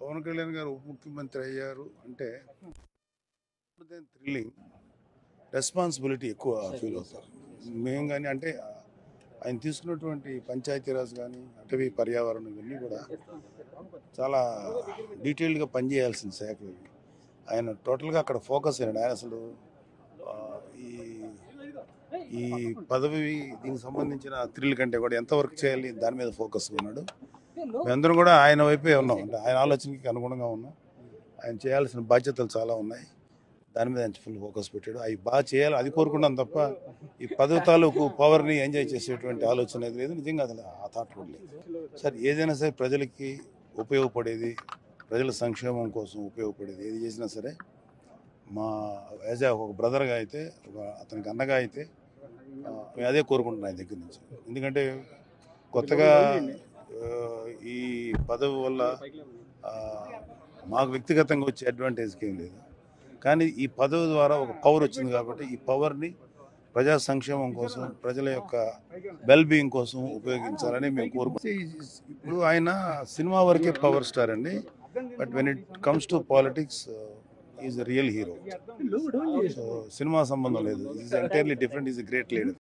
పవన్ కళ్యాణ్ గారు ఉప ముఖ్యమంత్రి అయ్యారు అంటే థ్రిల్లింగ్ రెస్పాన్సిబిలిటీ ఎక్కువ ఫీల్ అవుతారు మేము కానీ అంటే ఆయన తీసుకున్నటువంటి పంచాయతీరాజ్ కానీ అటవీ పర్యావరణం ఇవన్నీ కూడా చాలా డీటెయిల్డ్గా పనిచేయాల్సిన శాఖలు ఇవి. ఆయన టోటల్గా అక్కడ ఫోకస్ అయినాడు ఆయన అసలు ఆ, ఈ ఈ పదవి దీనికి సంబంధించిన థ్రిల్ కంటే కూడా ఎంత వర్క్ చేయాలి దాని మీద ఫోకస్ ఉన్నాడు మేమందరం కూడా ఆయన వైపే ఉన్నాం అంటే ఆయన ఆలోచనకి అనుగుణంగా ఉన్నాం ఆయన చేయాల్సిన బాధ్యతలు చాలా ఉన్నాయి దాని మీద ఆయన ఫుల్ ఫోకస్ పెట్టాడు అవి బాగా చేయాలి అది కోరుకున్నాం తప్ప ఈ పదవి తాలూకు పవర్ని ఎంజాయ్ చేసేటువంటి ఆలోచన అనేది లేదు నిజంగా అసలు ఆ థాట్ కూడా లేదు సార్ ఏదైనా సరే ప్రజలకి ఉపయోగపడేది ప్రజల సంక్షేమం కోసం ఉపయోగపడేది ఏది చేసినా సరే మా యాజ్ ఒక బ్రదర్గా అయితే ఒక అతనికి అన్నగా అయితే ఆ, మేము అదే కోరుకుంటున్నాం ఆయన దగ్గర నుంచి ఎందుకంటే కొత్తగా ఆ, ఈ పదవి వల్ల ఆ, మాకు వ్యక్తిగతంగా వచ్చే అడ్వాంటేజ్కి ఏం లేదు కానీ ఈ పదవి ద్వారా ఒక పవర్ వచ్చింది కాబట్టి ఈ పవర్ని ప్రజా సంక్షేమం కోసం ప్రజల యొక్క వెల్ బీయింగ్ కోసం ఉపయోగించాలని మేము కోరుకుంటున్నాం ఇప్పుడు ఆయన సినిమా వరకే పవర్ స్టార్ అండి but when it comes to politics is real hero so cinema సంబంధం లేదు is entirely different is great leader